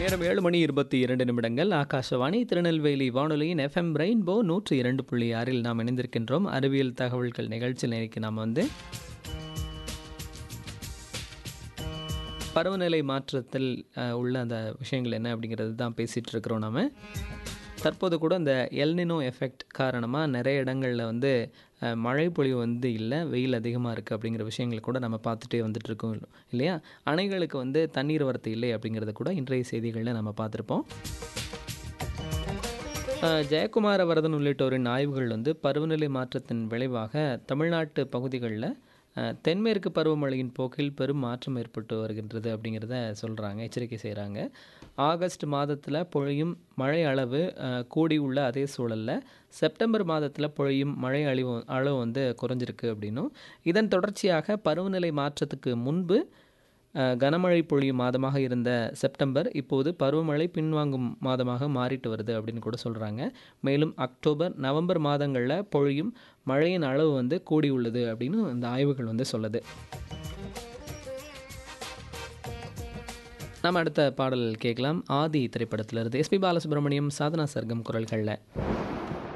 நேரம் ஏழு மணி இருபத்தி இரண்டு நிமிடங்கள் ஆகாஷவாணி திருநெல்வேலி வானொலியின் எஃப்எம் ரெயின்போ நூற்றி இரண்டு புள்ளி ஆறில் நாம் இணைந்திருக்கின்றோம் அறிவியல் தகவல்கள் நிகழ்ச்சியில் இன்னைக்கு நாம் வந்து பருவநிலை மாற்றத்தில் அஹ், உள்ள அந்த விஷயங்கள் என்ன அப்படிங்கிறது தான் பேசிகிட்டு இருக்கிறோம் நாம் தற்போது கூட இந்த எல்னினோ எஃபெக்ட் காரணமாக நிறைய இடங்களில் வந்து அஹ், மழை பொழிவு வந்து இல்லை வெயில் அதிகமாக இருக்குது அப்படிங்கிற விஷயங்கள் கூட நம்ம பார்த்துட்டே வந்துட்டு இருக்கோம் இல்லையா அணைகளுக்கு வந்து தண்ணீர் வரத்து இல்லை அப்படிங்கிறத கூட இன்றைய செய்திகளில் நம்ம பார்த்துருப்போம் அஹ், ஜெயக்குமார வரதன் உள்ளிட்டோரின் ஆய்வுகள் வந்து பருவநிலை மாற்றத்தின் விளைவாக தமிழ்நாட்டு பகுதிகளில் அஹ், தென்மேற்கு பருவமழையின் போக்கில் பெரும் மாற்றம் ஏற்பட்டு வருகின்றது அப்படிங்கிறத சொல்கிறாங்க எச்சரிக்கை செய்கிறாங்க ஆகஸ்ட் மாதத்தில் பொழியும் மழை அளவு அஹ், கூடி உள்ள அதே சூழலில் செப்டம்பர் மாதத்தில் பொழியும் மழை அழிவு அளவு வந்து குறைஞ்சிருக்கு அப்படின்னும் இதன் தொடர்ச்சியாக பருவநிலை மாற்றத்துக்கு முன்பு அஹ், கனமழை பொழியும் மாதமாக இருந்த செப்டம்பர் இப்போது பருவமழை பின்வாங்கும் மாதமாக மாறிட்டு வருது அப்படின்னு கூட சொல்கிறாங்க மேலும் அக்டோபர் நவம்பர் மாதங்களில் பொழியும் மழையின் அளவு வந்து கூடி உள்ளது அப்படின்னு இந்த ஆய்வுகள் வந்து சொல்லுது நம்ம அடுத்த பாடல் கேட்கலாம் ஆதி திரைப்படத்திலிருந்து எஸ்பி பாலசுப்ரமணியம் சாதனா சர்க்கம் குரல்களில்